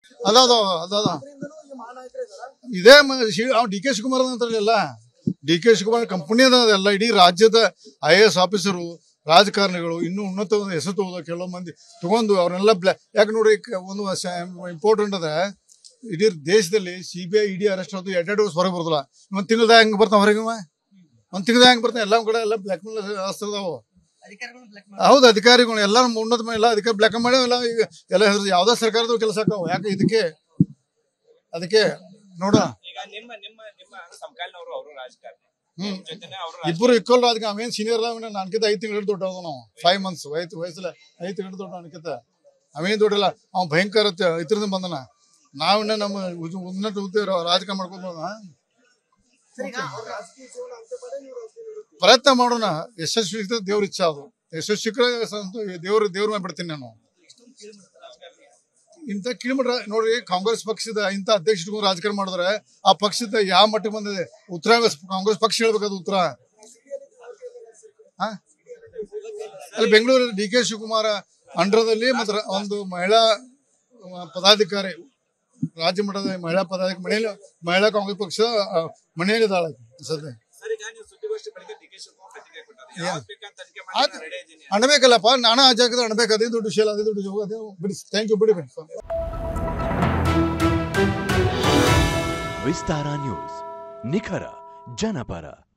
ಅದಾದ ಅದಾದ ಇದೇ ಡಿ ಕೆ ಶಿವಕುಮಾರ್ ಅಂತಾರಲ್ಲ ಡಿ ಕೆ ಶಿವಕುಮಾರ್ ಕಂಪನಿ ಅಲ್ಲ ಇಡೀ ರಾಜ್ಯದ ಐ ಎ ಎಸ್ ಆಫೀಸರು ರಾಜಕಾರಣಿಗಳು ಇನ್ನೂ ಉನ್ನತ ಹೆಸರು ತಗೋದ ಕೆಲವು ಮಂದಿ ತಗೊಂಡು ಅವ್ರನ್ನೆಲ್ಲ ಬ್ಲಾ ಯಾಕೆ ನೋಡಿ ಕ- ಒಂದು ಇಂಪಾರ್ಟೆಂಟ್ ಅದ ಇಡೀ ದೇಶದಲ್ಲಿ C B I ED arrest ಆದ್ರು ಎರಡೆರಡು ವರ್ಷ ಹೊರಗೆ ಬರೋದಿಲ್ಲ ಒಂದ್ ತಿಂಗಳದಾಗ ಹೆಂಗ್ ಬರ್ತಾವ ಹೊರಗೆ ಇವ? ಒಂದ್ ತಿಂಗಳದಾಗ ಹೆಂಗ್ ಬರ್ತಾವ ಎಲ್ಲ ಕಡೆ ಎಲ್ಲ ಬ್ಲಾಕ್ ಮೇಲ್ ಅದಾವು ಹೌದು ಅಧಿಕಾರಿಗಳು ಎಲ್ಲ ನಮ್ಮ ಉನ್ನತ ಮ- ಎಲ್ಲ ಅಧಿಕಾರಿ ಬ್ಲಾಕ್ ಮಾಡಿ ಎಲ್ಲ ಈಗ ಎಲ್ಲ ಹೆಸರು ಯಾವ್ದೋ ಸರ್ಕಾರದ ಕೆಲಸ ಆಕಾವ ಯಾಕೆ ಇದಕ್ಕೆ ಅದಕ್ಕೆ ನೋಡೋಣ ಈಗ ನಿಮ್ಮ ನಿಮ್ಮ ನಿಮ್ಮ ಸಮಕಾಲೀನವರು ಅವರು ರಾಜಕಾರಣಿ ಹ್ಮ್ ಜೊತೆನೆ ಅವರು ಇಬ್ಬರು ಇಕ್ವಲ್ ಅದಕ್ಕೆ ಅವೇನ್ ಸೀನಿಯರ್ ನನ್ಕಿಂತ ಐದು ತಿಂಗಳು ದೊಡ್ಡ ನಾವು ಫೈವ್ ಮಂತ್ಸ್ ಐದು ವಯಸ್ಸಲ್ಲ ಐದು ತಿಂಗಳು ದೊಡ್ಡ ನನ್ಕಿಂತ ಅವೇನ್ ದೊಡ್ಡಲ್ಲ ಅವ್ ಭಯಂಕರ ಇದರಿಂದ ಬಂದನ ನಾವಿನ್ನ ನಮ್ಮ ಉಜ್- ಉನ್ನತ ಹುದ್ದೆ ರಾ- ರಾಜಕಾರಣ ಮಾಡ್ಕೊಂಡು ಬಂದನ. ಪ್ರಯತ್ನ ಮಾಡೋಣ ಯಶಸ್ವಿ ಇದ್ರೆ ದೇವ್ರ ಇಚ್ಛಾ ಅದು ಯಶಸ್ವಿ ದೇವ್ರ ದೇವ್ರ ಮೇಲೆ ಬಿಡ್ತೀನಿ ನಾನು ಇಂಥ ಕಿಲೋಮೀಟರ್ ನೋಡ್ರಿ ಕಾಂಗ್ರೆಸ್ ಪಕ್ಷದ ಇಂಥ ಅಧ್ಯಕ್ಷರು ರಾಜಕಾರಣ ಮಾಡಿದ್ರೆ ಆ ಪಕ್ಷದ ಯಾವ ಮಟ್ಟಕ್ಕೆ ಬಂದಿದೆ ಉತ್ತರ ಕಾಂಗ್ರೆಸ್ ಪಕ್ಷ ಹೇಳ್ಬೇಕದು ಉತ್ತರ ಆ? ಅಲ್ಲಿ ಬೆಂಗಳೂರಲ್ಲಿ ಡಿ ಕೆ ಶಿವಕುಮಾರ ಅಂಡರದಲ್ಲಿ ಮತ್ತು ರ- ಒಂದು ಮಹಿಳಾ ಆ, ಪದಾಧಿಕಾರಿ ರಾಜ್ಯ ಮಟ್ಟದ ಮಹಿಳಾ ಪದಾಧಿಕಾರಿ ಮನೆಯಲ್ಲಿ ಮಹಿಳಾ ಕಾಂಗ್ರೆಸ್ ಪಕ್ಷ ಆ, ಮನೆಯಲ್ಲಿ ಇದ್ದಾಳೆ ಸದ್ಯ ಸರ್ ಈಗ ನೀವು ಸುದ್ದಿಗೋಷ್ಠಿ ಬಳಿಕ ಡಿ ಕೆ ಶಿವಕುಮಾರ್ ಪ್ರತಿಕ್ರಿಯೆ ಕೊಟ್ಟಾರೆ ಯಾವ್ದು ಬೇಕಂತ ತನಿಖೆ ಮಾಡಿ ಆಯ್ತು. ನಾನು ರೆಡಿ ಇದ್ದೀನಿ ಅಣಬೇಕಲ್ಲಪ್ಪ ನಾನು ಆ ಜಾಗದ ಅಣಬೇಕು ಅದೇ ದೊಡ್ಡ ವಿಷಯ ಅಲ್ಲ, ಅದೇ ದೊಡ್ಡ ವಿಷಯ ಅದೇ ಬಿಡಿ ಥ್ಯಾಂಕ್ ಯು ಬಿಡಿ ಬಿಡಿ ವಿಸ್ತಾರ ನ್ಯೂಸ್ ನಿಖರ ಜನಪರ